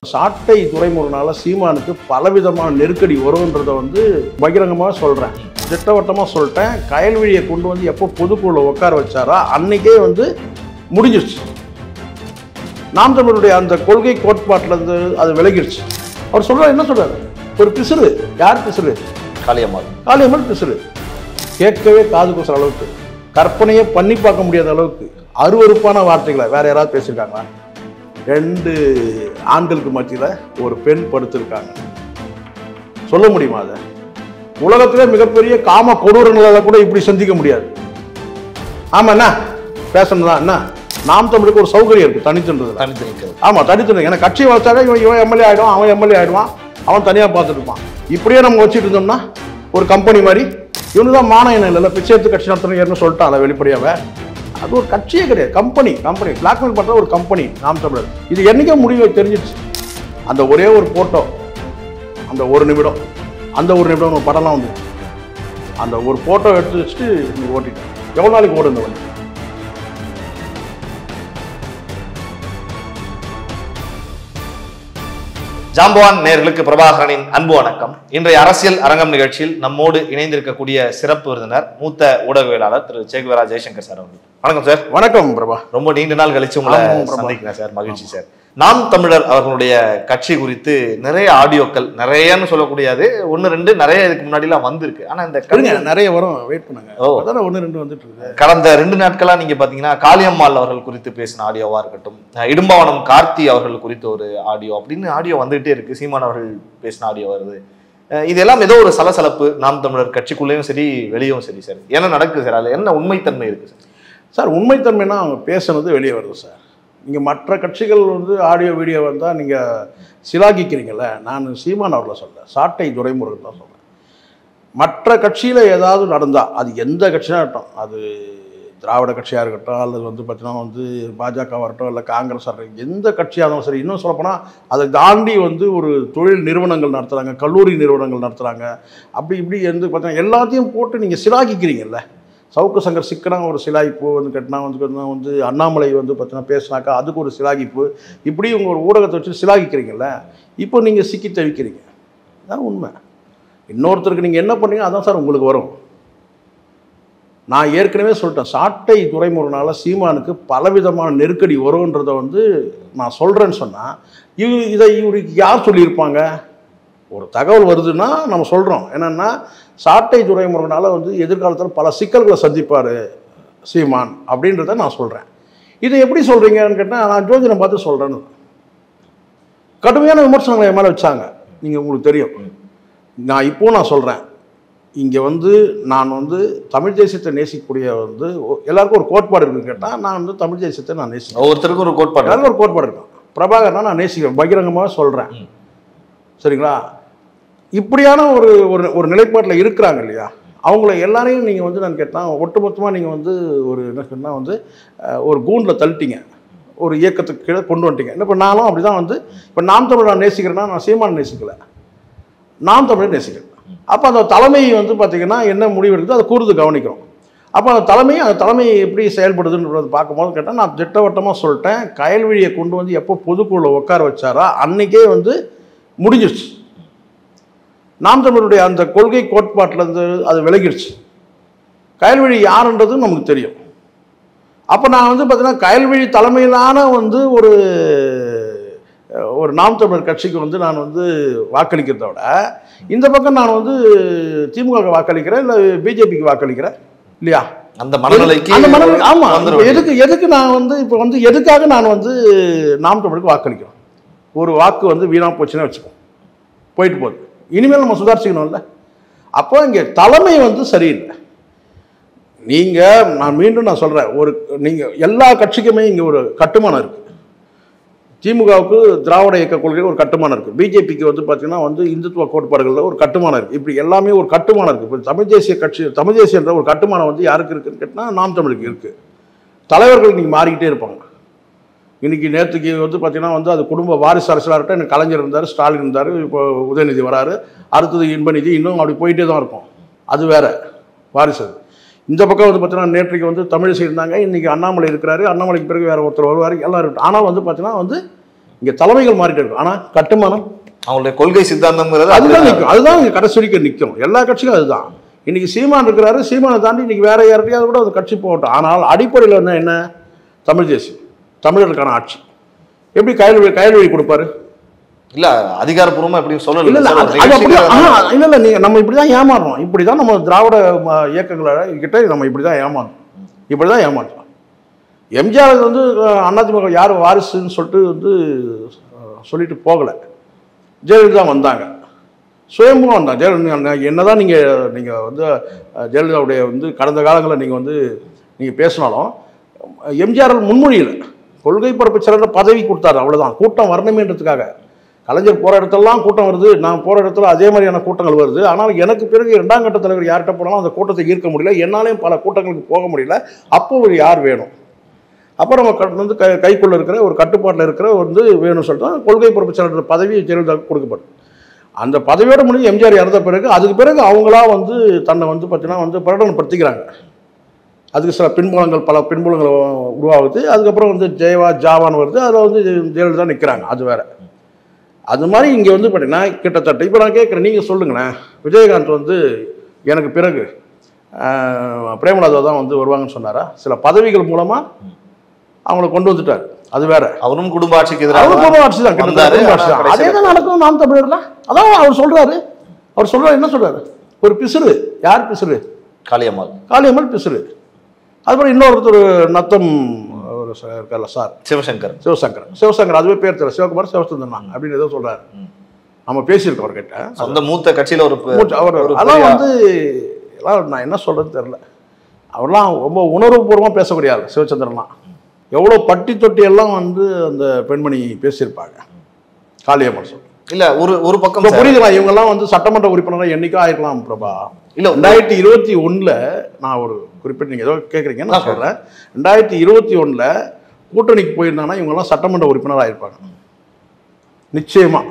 சாட்டை துறைமுகனால சீமானுக்கு பலவிதமான நெருக்கடி வரும்ன்றதை வந்து பகிரங்கமாக சொல்கிறேன் திட்டவட்டமாக சொல்லிட்டேன் கயல்வழியை கொண்டு வந்து எப்போ பொதுக்குழுல உட்கார வச்சாரோ அன்னைக்கே வந்து முடிஞ்சிருச்சு நாம் தமிழருடைய அந்த கொள்கை கோட்பாட்டிலேருந்து அது விலகிடுச்சு அவர் சொல்றாரு என்ன சொல்றாரு ஒரு பிசுறு யார் பிசுறு காளியம்மாள் காளியம்மன் பிசுறு கேட்கவே காது கூசுற அளவுக்கு கற்பனையே பண்ணி பார்க்க முடியாத அளவுக்கு அருவருப்பான வார்த்தைகளை வேற யாராவது பேசியிருக்காங்களா ரெண்டு ஆண்களுக்கு மத்தியில் ஒரு பெண் படுத்திருக்காங்க சொல்ல முடியுமா அதை உலகத்திலே மிகப்பெரிய காம கொடூரங்களை கூட இப்படி சந்திக்க முடியாது ஆமா என்ன பேசணும் தான் என்ன நாம் தமிழுக்கு ஒரு சௌகரியம் இருக்கு தனித்துன்றதுல தனித்து நிற்கிறது ஆமா தனித்து ஏன்னா கட்சி வச்சாலே இவன் இவன் எம்எல்ஏ ஆயிடுவான் அவன் எம்எல்ஏ ஆயிடுவான் அவன் தனியா பார்த்துட்டு இருப்பான் இப்படியே நம்ம வச்சுட்டு இருந்தோம்னா ஒரு கம்பெனி மாதிரி இவனு தான் மானியம் இல்லை பிச்சை எடுத்து கட்சி நடத்தணும் சொல்லிட்டான் வெளிப்படையாவே அது ஒரு கட்சியே கிடையாது கம்பெனி கம்பெனி பிளாக்மெயில் பண்ணுற ஒரு கம்பெனி நாம் தமிழர் இது என்னைக்கே முடிவு தெரிஞ்சிடுச்சு அந்த ஒரே ஒரு போட்டோ அந்த ஒரு நிமிடம் அந்த ஒரு நிமிடம் ஒரு படம்லாம் வந்து அந்த ஒரு போட்டோ எடுத்து வச்சுட்டு நீ ஓட்டிட்டேன் எவ்வளோ நாளைக்கு ஓடு இந்த வண்டி ஜாம்பவான் நேர்களுக்கு பிரபாகரனின் அன்பு வணக்கம் இன்றைய அரசியல் அரங்கம் நிகழ்ச்சியில் நம்மோடு இணைந்திருக்கக்கூடிய சிறப்பு விருந்தினர் மூத்த ஊடகவியலாளர் திரு சேகுவரா ஜெய்சங்கர் சார் அவர்கள் வணக்கம் சார் வணக்கம் பிரபா ரொம்ப நீண்ட நாள் கழிச்சு உங்களை ஆமாம், பிரபா. சந்திக்கிறேன் சார் மகிழ்ச்சி சார் நாம் தமிழர் அவர்களுடைய கட்சி குறித்து நிறைய ஆடியோக்கள் நிறையன்னு சொல்லக்கூடியது ஒன்னு ரெண்டு நிறைய இதுக்கு முன்னாடி எல்லாம் வந்திருக்கு ஆனா இந்த இருங்க கடிதம் நிறைய வரும் வெயிட் பண்ணுங்க ஓ. அதான் ஒன்று ரெண்டு வந்துட்டு இருக்கு கடந்த ரெண்டு நாட்களா நீங்க பாத்தீங்கன்னா காளியம்மாள் அவர்கள் குறித்து பேசின ஆடியோவா இருக்கட்டும் அஹ் இடும்பாவனம் கார்த்தி அவர்கள் குறித்த ஒரு ஆடியோ அப்படின்னு ஆடியோ வந்துகிட்டே இருக்கு சீமான் அவர்கள் பேசின ஆடியோ வருது அஹ் இதெல்லாம் ஏதோ ஒரு சலசலப்பு நாம் தமிழர் கட்சிக்குள்ளேயும் சரி வெளியும் சரி சார் என்ன நடக்குது சார் அதுல என்ன உண்மைத்தன்மை இருக்கு சார் சார் உண்மைத்தன்மைனா அவங்க பேசுனது வெளியே வருது சார் நீங்கள் மற்ற கட்சிகள் வந்து ஆடியோ வீடியோ வந்தால் நீங்கள் சிலாகிக்கிறீங்கல்ல நான் சீமான் அவர்களை சொல்ல சாட்டை துரைமுருகன் தான் சொல்கிறேன் மற்ற கட்சியில் ஏதாவது நடந்தால் அது எந்த கட்சியாக இருக்கட்டும் அது திராவிட கட்சியாக இருக்கட்டும் அல்லது வந்து பார்த்தீங்கன்னா வந்து பாஜகவாக இருக்கட்டும் இல்லை காங்கிரஸ் இருக்கட்டும் எந்த கட்சியாக இருந்தாலும் சரி இன்னும் சொல்லப்போனால் அதை தாண்டி வந்து ஒரு தொழில் நிறுவனங்கள் நடத்துகிறாங்க கல்லூரி நிறுவனங்கள் நடத்துகிறாங்க அப்படி இப்படி வந்து பார்த்தீங்கன்னா எல்லாத்தையும் போட்டு நீங்கள் சிலாகிக்கிறீங்கல்ல சவுக்கு சங்கர் சிக்கனாக ஒரு சிலாகிப்பு வந்து கட்டினா வந்து கட்டினா வந்து அண்ணாமலை வந்து பார்த்தீங்கன்னா பேசினாக்கா அதுக்கு ஒரு சிலாகிப்பு இப்படி உங்கள் ஒரு ஊடகத்தை வச்சு சிலாகிக்கிறீங்கல்ல இப்போ நீங்கள் சிக்கி தவிக்கிறீங்க அதான் உண்மை இன்னொருத்தருக்கு நீங்கள் என்ன பண்ணீங்க அதான் சார் உங்களுக்கு வரும் நான் ஏற்கனவே சொல்லிட்டேன் சாட்டை துறைமுகனால சீமானுக்கு பலவிதமான நெருக்கடி வரும்ன்றதை வந்து நான் சொல்கிறேன்னு சொன்னால் இவ இதை இவருக்கு யார் சொல்லியிருப்பாங்க ஒரு தகவல் வருதுன்னா நம்ம சொல்கிறோம் என்னென்னா சாட்டை துறைமுகனால வந்து எதிர்காலத்தில் பல சிக்கல்களை சந்திப்பார் சீமான் அப்படின்றத நான் சொல்கிறேன் இதை எப்படி சொல்கிறீங்கன்னு கேட்டால் நான் ஜோதிடம் பார்த்து சொல்கிறேன்னு கடுமையான விமர்சனங்களை என் மேலே வச்சாங்க நீங்கள் உங்களுக்கு தெரியும் நான் இப்போ நான் சொல்கிறேன் இங்கே வந்து நான் வந்து தமிழ் தேசியத்தை நேசிக்கக்கூடிய வந்து ஒ- எல்லாருக்கும் ஒரு கோட்பாடு இருக்குன்னு கேட்டால் நான் வந்து தமிழ் தேசியத்தை நான் நேசிக்கிறேன் ஒவ்வொருத்தருக்கும் ஒரு கோட்பாடு எல்லாருக்கும் ஒரு கோட்பாடு இருக்கும் பிரபாகரனா நான் நேசிக்கிறேன் பகிரங்கமாக சொல்கிறேன் ம். சரிங்களா இப்படியான ஒரு ஒரு ஒரு நிலைப்பாட்டில் இருக்கிறாங்க இல்லையா அவங்கள எல்லாரையும் நீங்கள் வந்து நான் கேட்டால் ஒட்டுமொத்தமாக நீங்கள் வந்து ஒரு என்ன சொன்னால் வந்து அஹ், ஒரு கூண்டில் தள்ளிட்டீங்க ஒரு இயக்கத்துக்கு கீழே கொண்டு வந்துட்டீங்க இப்போ நானும் அப்படி தான் வந்து இப்போ நாம் தமிழ் நான் நேசிக்கிறேன்னா நான் சீமான் நேசிக்கல நாம் தமிழை நேசிக்கிறேன் அப்போ அந்த தலைமை வந்து பார்த்திங்கன்னா என்ன முடிவு எடுக்குதோ அதை கூர்ந்து கவனிக்கிறோம் அப்போ அந்த தலைமை அந்த தலைமை எப்படி செயல்படுதுன்றத பார்க்கும்போது கேட்டால் நான் திட்டவட்டமாக சொல்லிட்டேன் கயல்வழியை கொண்டு வந்து எப்போ பொதுக்குழுல உட்கார வச்சாரோ அன்னைக்கே வந்து முடிஞ்சிருச்சு நாம் தமிழருடைய அந்த கொள்கை கோட்பாட்டிலேருந்து அது விலகிடுச்சு கயல்வழி யாருன்றதும் நமக்கு தெரியும் அப்போ நான் வந்து பார்த்தீங்கன்னா கயல்வழி தலைமையிலான வந்து ஒரு அஹ், ஒரு நாம் தமிழர் கட்சிக்கு வந்து நான் வந்து வாக்களிக்கிறத விட இந்த பக்கம் நான் வந்து திமுக வாக்களிக்கிறேன் இல்லை பிஜேபிக்கு வாக்களிக்கிறேன் இல்லையா அந்த மனநிலைக்கு அந்த மனநிலை ஆமா வந்துட இப்ப வேண்டியது. எதுக்கு எதுக்கு நான் வந்து இப்போ வந்து எதுக்காக நான் வந்து நாம் தமிழுக்கு வாக்களிக்கிறோம் ஒரு வாக்கு வந்து வீணா போச்சுன்னா வச்சுப்போம் போயிட்டு போகுது இனிமேல் நம்ம சுதாரிச்சுக்கணும்ல அப்போ இங்கே தலைமை வந்து சரியில்லை நீங்கள் நான் மீண்டும் நான் சொல்கிறேன் ஒரு நீங்கள் எல்லா கட்சிக்குமே இங்கே ஒரு கட்டுமானம் இருக்குது திமுகவுக்கு திராவிட இயக்க கொள்கை ஒரு கட்டுமானம் இருக்குது பிஜேபிக்கு வந்து பார்த்தீங்கன்னா வந்து இந்துத்துவ கோட்பாடுகளில் ஒரு கட்டுமானம் இருக்குது இப்படி எல்லாமே ஒரு கட்டுமானம் இருக்குது இப்போ தமிழ் தேசிய கட்சி தமிழ் தேசியன்ற ஒரு கட்டுமானம் வந்து யாருக்கு இருக்குன்னு கேட்டால் நாம் தமிழுக்கு இருக்குது தலைவர்கள் இன்னைக்கு மாறிக்கிட்டே இருப்பாங்க இன்னைக்கு நேற்றுக்கு வந்து பார்த்தீங்கன்னா வந்து அது குடும்ப வாரிசு அரசியலாக இருக்கட்டும் எனக்கு கலைஞர் இருந்தார் ஸ்டாலின் இருந்தார் இப்போ உதயநிதி வராரு அடுத்தது இன்பநிதி இன்னும் அப்படி போயிட்டே தான் இருக்கும் அது வேற வாரிசு அது. இந்த பக்கம் வந்து பார்த்தீங்கன்னா நேற்றைக்கு வந்து தமிழிசை இருந்தாங்க இன்னைக்கு அண்ணாமலை இருக்கிறாரு அண்ணாமலைக்கு பிறகு வேற ஒருத்தர் வருவார் எல்லாம் இருக்கு ஆனால் வந்து பார்த்தீங்கன்னா வந்து இங்கே தலைமைகள் மாறிட்டு இருக்கும் ஆனால் கட்டுமானம் அவங்களுடைய கொள்கை சித்தாந்தம்ங்கிறது அதுதான் அப்படிதான் நிற்கும் அதுதான் இங்கே கடைசி வரைக்கும் நிற்கும் எல்லா கட்சியும் அதுதான் இன்னைக்கு சீமான் இருக்கிறாரு சீமானை தாண்டி இன்னைக்கு வேற யார்கிட்டயாவது கூட அது கட்சி போகட்டும் ஆனால் அடிப்படையில் வந்து என்ன தமிழ் தேசியம் தமிழர்களுக்கான ஆட்சி எப்படி கயல் கயல்வழி கொடுப்பாரு இல்ல அதிகாரப்பூர்வமா எப்படி இல்ல சொல்லல இல்ல சார், அது ஒரு அது அப்படிதான் நிகழ்ச்சிக்கு ஆஹா, இல்ல இல்ல நீங்க நம்ம இப்படிதான் ஏமாறுறோம் இப்படிதான் நம்ம திராவிட ம, இயக்கங்களை கிட்ட நம்ம இப்படிதான் ஏமாறோம் இப்படிதான் ஏமாற்றோம் எம்ஜிஆர் வந்து அஹ், அதிமுக யார் வாரிசுன்னு சொல்லிட்டு வந்து அஹ், சொல்லிட்டு போகல ஜெயலலிதா வந்தாங்க சுயம்பும் வந்தாங்க ஜெயலலிதா என்னதான் நீங்க நீங்க வந்து அஹ், ஜெயலலிதாவுடைய வந்து கடந்த காலங்களில் நீங்க வந்து நீங்க பேசினாலும் எம்ஜிஆர் முன்மொழியில் கொள்கை பரப்பு சிறந்த பதவி கொடுத்தாரு அவ்வளவுதான் கூட்டம் வரணுமேன்றதுக்காக கலைஞர் போற இடத்தெல்லாம் கூட்டம் வருது நான் போற இடத்துல அதே மாதிரியான கூட்டங்கள் வருது ஆனால் எனக்கு பிறகு இரண்டாம் கட்ட தலைவர் யார்கிட்ட போனாலும் அந்த கூட்டத்தை ஈர்க்க முடியல என்னாலையும் பல கூட்டங்களுக்கு போக முடியல அப்போ ஒரு யார் வேணும் அப்போ நம்ம க- வந்து கை கைக்குள்ள இருக்கிற ஒரு கட்டுப்பாட்டில் இருக்கிற வந்து வேணும்னு சொல்லிட்டு தான் கொள்கை பொறுப்பு செயலர் பதவி ஜெயலலிதாவுக்கு கொடுக்கப்படும் அந்த பதவியோட முடிஞ்சு எம்ஜிஆர் இறந்த பிறகு அதுக்கு பிறகு அவங்களா வந்து தன்னை வந்து பார்த்தீங்கன்னா வந்து பிரகடனப்படுத்திக்கிறாங்க அதுக்கு சில பின்புலங்கள் பல பின்புலங்கள் உருவாகுது அதுக்கப்புறம் வந்து ஜெயவா ஜாவான் வருது அதில் வந்து ஜெயலலிதா நிற்கிறாங்க அது வேற அது மாதிரி இங்கே வந்து பார்த்தீங்கன்னா கிட்டத்தட்ட இப்போ நான் கேட்குறேன் நீங்கள் சொல்லுங்களேன் விஜயகாந்த் வந்து எனக்கு பிறகு ஆஹ், பிரேமலதா தான் வந்து வருவாங்கன்னு சொன்னாரா சில பதவிகள் மூலமாக அவங்கள கொண்டு வந்துட்டார் அது வேற அவரும் குடும்ப ஆட்சிக்கு அவர் எதிராக குடும்ப ஆட்சி தான் கிட்டத்தட்ட வந்தாரு, குடும்ப ஆட்சி ஆனா தான். கடைசியில- அதே தான் நடக்கும் நாம் தமிழர்ல அதான் அவர் சொல்றாரு அவர் சொல்றாரு என்ன சொல்றாரு ஒரு பிசுறு யார் பிசுறு காளியம்மாள் காளியம்மல் பிசுறு அதுக்கப்புறம் இன்னொருத்தர் நத்தம் ஒரு சார் இருக்கார்ல சார் சிவசங்கர் சிவசங்கர் சிவசங்கர் அதுவே பேர் தெரியல சிவகுமார் சிவசுந்தரன் அப்படின்னு ஏதோ சொல்றாரு நம்ம பேசியிருக்கோம் அவர்கிட்ட சொந்த மூத்த கட்சியில ஒரு பெ- மூச்சு- அவர் ஒரு அதெல்லாம் பெரிய- வந்து எல்லாம் நான் என்ன சொல்றது தெரியல அவர்லாம் ரொம்ப உணர்வுபூர்வமாக பேசக்கூடிய ஆள் சிவச்சந்திரன்லாம் எவ்வளோ பட்டி தொட்டி எல்லாம் வந்து அந்த பெண்மணி பேசியிருப்பாங்க காளியம்மன் சொல்லி இல்ல ஒரு ஒரு பக்கம் இப்போ சார், புரியுதுங்களா இவங்கெல்லாம் வந்து சட்டமன்ற உறுப்பினராக என்னைக்கோ ஆயிருக்கலாம் பிரபா இல்ல ரெண்டாயிரத்தி இருபத்தி ஒண்ணுல நான் ஒரு குறிப்பிட்ட நீங்க ஏதோ கேட்குறீங்க நான் சொல்றேன் ரெண்டாயிரத்தி இருபத்தி ஒண்ணுல கூட்டணிக்கு போயிருந்தாங்கன்னா இவங்கெல்லாம் சட்டமன்ற உறுப்பினராக இருப்பாங்க நிச்சயமா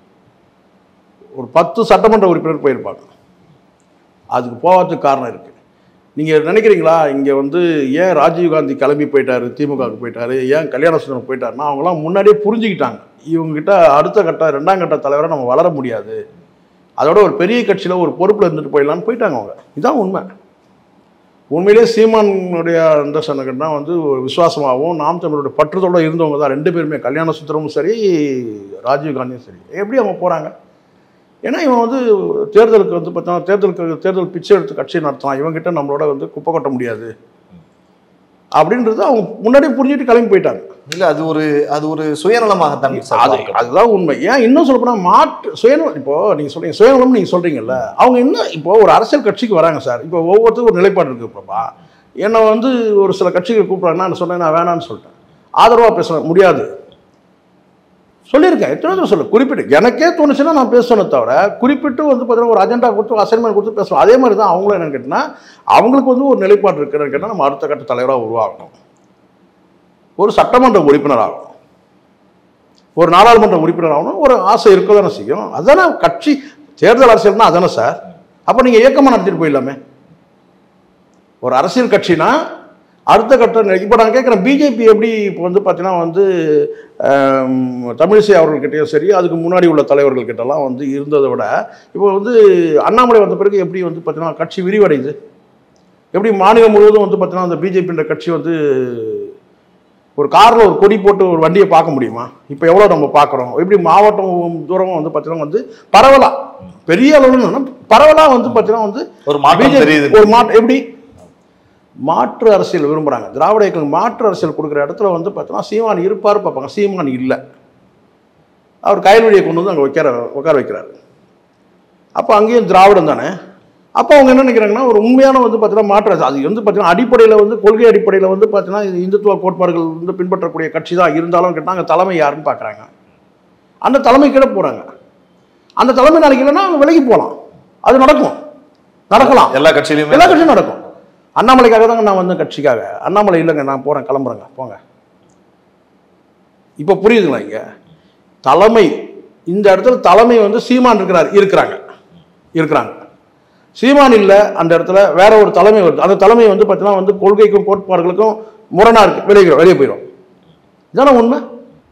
ஒரு பத்து சட்டமன்ற உறுப்பினர் போயிருப்பாங்க அதுக்கு போகாததுக்கு காரணம் இருக்கு நீங்க நினைக்கிறீங்களா இங்க வந்து ஏன் ராஜீவ்காந்தி கிளம்பி போயிட்டாரு திமுகவுக்கு போயிட்டாரு ஏன் கல்யாண சுந்தரம் போயிட்டாருன்னா அவங்களாம் முன்னாடியே புரிஞ்சுக்கிட்டாங்க இவங்க கிட்ட அடுத்த கட்ட ரெண்டாம் கட்ட தலைவரை நம்ம வளர முடியாது அதோட ஒரு பெரிய கட்சியில் ஒரு பொறுப்பில் இருந்துட்டு போயிடலான்னு போயிட்டாங்க அவங்க இதான் உண்மை உண்மையிலேயே சீமானுடைய அந்த சொன்னகன்னா வந்து ஒரு விசுவாசமாகவும் நாம் தமிழருடைய பற்றுதோட இருந்தவங்க தான் ரெண்டு பேருமே கல்யாண சுந்தரமும் சரி ராஜீவ் காந்தியும் சரி எப்படி அவங்க போகிறாங்க ஏன்னா இவன் வந்து தேர்தலுக்கு வந்து பார்த்தா தேர்தலுக்கு தேர்தல் பிச்சை எடுத்து கட்சி நடத்தலாம் இவங்ககிட்ட நம்மளோட வந்து குப்பை கொட்ட முடியாது அப்படின்றது அவங்க முன்னாடியே புரிஞ்சுட்டு கிளம்பி போயிட்டாங்க இல்ல அது ஒரு அது ஒரு சுயநலமாகத்தான் சார் அது பார்க்கிறேன். அதுதான் உண்மை ஏன் இன்னும் சொல்ல போனா மாற்று சுயநலம் இப்போ நீங்க சொல்றீங்க சுயநலம் நீங்க சொல்றீங்கல்ல அவங்க இன்னும் இப்போ ஒரு அரசியல் கட்சிக்கு வராங்க சார் இப்போ ஒவ்வொருத்தருக்கும் ஒரு நிலைப்பாடு இருக்கு இப்பப்பா என்னை வந்து ஒரு சில கட்சிகள் கூப்பிட்றாங்கன்னா நான் சொன்னேன் நான் வேணான்னு சொல்லிட்டேன் ஆதரவா பேச முடியாது சொல்லியிருக்கேன் எத்தனை தடவை சொல்ல குறிப்பிட்டு எனக்கே தோணுச்சுன்னா நான் பேசணும் தவிர குறிப்பிட்டு வந்து பார்த்தீங்கன்னா ஒரு அஜெண்டா கொடுத்து அசைன்மெண்ட் கொடுத்து பேசணும் அதே மாதிரி தான் அவங்களும் என்னன்னு கேட்டிங்கன்னா அவங்களுக்கு வந்து ஒரு நிலைப்பாடு இருக்குன்னு கேட்டால் நம்ம அடுத்த கட்ட தலைவராக உருவாகணும் ஒரு சட்டமன்ற உறுப்பினர் ஆகணும் ஒரு நாடாளுமன்ற உறுப்பினர் ஆகணும் ஒரு ஆசை இருக்க தானே செய்யும் அதானே கட்சி தேர்தல் அரசியல்னா அதானே சார் அப்போ நீங்கள் இயக்கமாக நடத்திட்டு போயிடலாமே ஒரு அரசியல் கட்சினா அடுத்த கட்ட நிலை இப்போ நான் கேட்குறேன் பிஜேபி எப்படி இப்போ வந்து பார்த்தீங்கன்னா வந்து ஆம், தமிழிசை அவர்கள்கிட்டயும் சரி அதுக்கு முன்னாடி உள்ள தலைவர்கள் கிட்டலாம் வந்து இருந்ததை விட இப்போ வந்து அண்ணாமலை வந்த பிறகு எப்படி வந்து பார்த்தீங்கன்னா கட்சி விரிவடையுது எப்படி மாநிலம் முழுவதும் வந்து பார்த்தீங்கன்னா அந்த பிஜேபின்ற கட்சி வந்து ஒரு காரில் ஒரு கொடி போட்டு ஒரு வண்டியை பார்க்க முடியுமா இப்போ எவ்வளோ நம்ம பார்க்குறோம் எப்படி மாவட்டம் தூரமும் வந்து பார்த்தீங்கன்னா வந்து பரவலாக பெரிய அளவில் பரவலாக வந்து பார்த்தீங்கன்னா வந்து ஒரு மாற்றம் BJP தெரியுது ஒரு மாற்று எப்படி மாற்று அரசியல் விரும்புகிறாங்க திராவிட இயக்கம் மாற்று அரசியல் கொடுக்குற இடத்துல வந்து பார்த்தோன்னா சீமான் இருப்பார் பார்ப்பாங்க சீமான் இல்லை அவர் கயல்வழியை கொண்டு வந்து அங்கே வைக்கிற உட்கார வைக்கிறாரு அப்போ அங்கேயும் திராவிடம் தானே அப்போ அவங்க என்ன நினைக்கிறாங்கன்னா ஒரு உண்மையான வந்து பார்த்தீங்கன்னா மாற்று அரசு அது வந்து பார்த்தீங்கன்னா அடிப்படையில் வந்து கொள்கை அடிப்படையில் வந்து பார்த்தீங்கன்னா இது இந்துத்துவ கோட்பாடுகள் வந்து பின்பற்றக்கூடிய கட்சி தான் இருந்தாலும் கேட்டால் அங்கே தலைமை யாருன்னு பார்க்குறாங்க அந்த தலைமை கீழே போகிறாங்க அந்த தலைமை நாளைக்கு இல்லைன்னா அவங்க விலகி போகலாம் அது நடக்கும் நடக்கலாம் எல்லா கட்சியிலுமே எல்லா கட்சியும் நடக்கும் அண்ணாமலைக்காக தாங்க நான் வந்து கட்சிக்காக அண்ணாமலை இல்லைங்க நான் போகிறேன் கிளம்புறேங்க போங்க இப்போ புரியுதுங்களா இங்க தலைமை இந்த இடத்துல தலைமை வந்து சீமான் இருக்கிறார் இருக்கிறாங்க இருக்கிறாங்க சீமான் இல்லை அந்த இடத்துல வேற ஒரு தலைமை வருது அந்த தலைமை வந்து பார்த்தீங்கன்னா வந்து கொள்கைக்கும் கோட்பாடுகளுக்கும் முரணா இருக்கு வெளியே வெளியே போயிடும் இதானே உண்மை